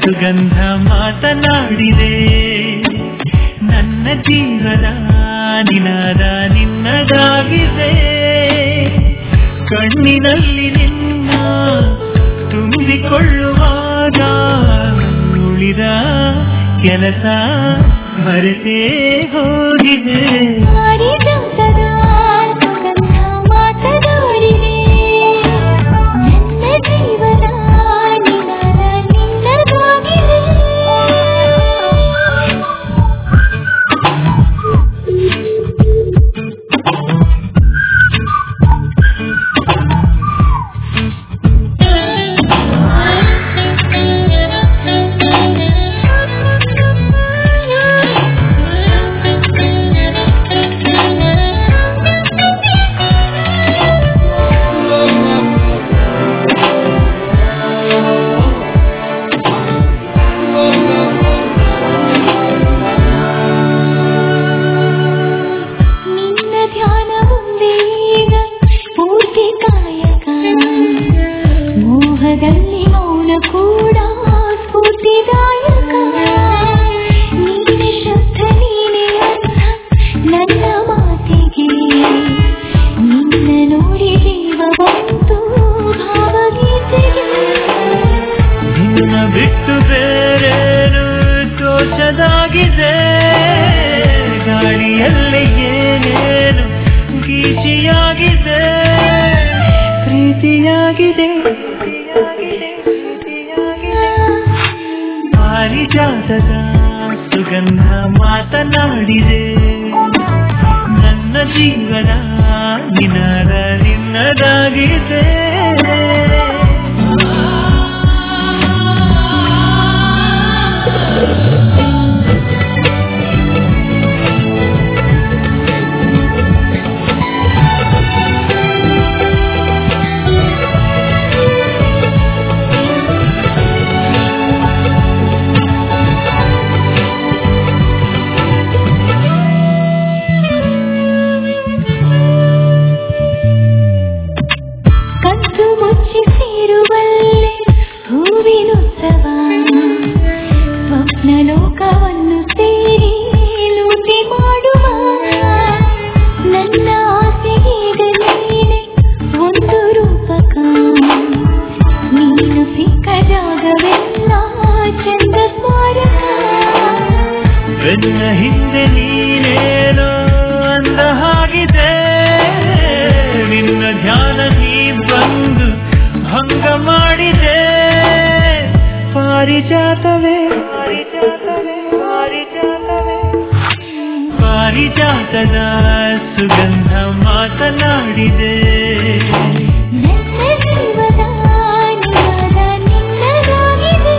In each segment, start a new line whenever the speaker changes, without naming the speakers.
ಸುಗಂಧ ಮಾತನಾಡಿದೆ ನನ್ನ ಜೀವದ ನಿನಾದ ನಿನ್ನದಾಗಿದೆ ಕಣ್ಣಿನಲ್ಲಿ ನಿನ್ನ ತುಂಬಿಕೊಳ್ಳುವಾಗ ಉಳಿದ ಕೆಲಸ ಮರೆತೇ ಹೋಗಿದೆ
ಪಾರಿಜಾತದ ಸುಗಂಧ ಮಾತನಾಡಿದೆ ನನ್ನ ಜೀವನ ನಿನಾದ ನಿನ್ನದಾಗಿದೆ ನಿನ್ನ ಧ್ಯಾನ ಮುಂದೆ ಈಗ ಪೂರ್ತಿ ಕಾಯಕ ಮೋಹದಲ್ಲಿ ಮೌನ ಕೂಡ ಸ್ಫೂರ್ತಿದಾಯಕ ನೀನೆ ಶಬ್ದ ನೀನೆ ಅರ್ಥ ನನ್ನ ಮಾತಿಗೆ ನಿನ್ನ ನೋಡಿ ಜೀವ ಬಂತು ಭಾವಗೀತೆಗೆ
ನಿನ್ನ ಬಿಟ್ಟು ಬೇರೇನು ತೋಚದಾಗಿದೆ ಗಾಳಿಯಲ್ಲಿ ಏನೇನು ಗೀಚಿಯಾಗಿದೆ ಪ್ರೀತಿಯಾಗಿದೆ ಪಾರಿಜಾತದ ಸುಗಂಧ ಮಾತನಾಡಿದೆ ನನ್ನ ಜೀವನ ನಿನಾದ ನಿನ್ನದಾಗಿದೆ
ಕದ್ದು ಮುಚ್ಚಿ ಸೇರುವಲ್ಲಿ ಹೂವಿನುತ್ಸವ ಸ್ವಪ್ನ ಲೋಕವನ್ನು ಸೇರಿ ಲೂಟಿ ಮಾಡುವ ನನ್ನ ಆಸೆಗೀಗ ನೀನೆ ಒಂದು ರೂಪಕ ನೀನು ಸಿಕ್ಕ ಜಾಗವೆಲ್ಲ ಚಂದ ಸ್ಮಾರಕ
ಬೆನ್ನ ಹಿಂದೆ ನೀನೇನೋ ಅಂದ ಹಾಗಿದೆ ನಿನ್ನ ಧ್ಯಾನ ನೀ ಬಂದು ಭಂಗ ಮಾಡಿದೆ ಪಾರಿಜಾತವೇ ಪಾರಿಜಾತವೇ ಪಾರಿಜಾತವೇ ಪಾರಿಜಾತದ ಸುಗಂಧ ಮಾತನಾಡಿದೆ
ನನ್ನ ಜೀವದ ನಿನಾದ ನಿನ್ನದಾಗಿದೆ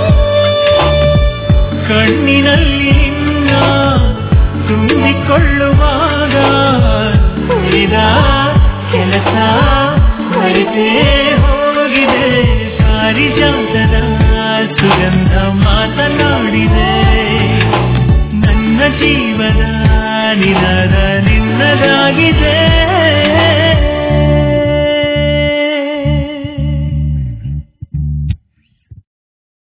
ಕಣ್ಣಿನಲ್ಲಿ ನಿನ್ನ ತುಂಬಿಕೊಳ್ಳುವಾಗ ಉಳಿದ ಕೆಲಸ ಮರೆತೇ ಹೋಗಿದೆ ಪಾರಿಜಾತದ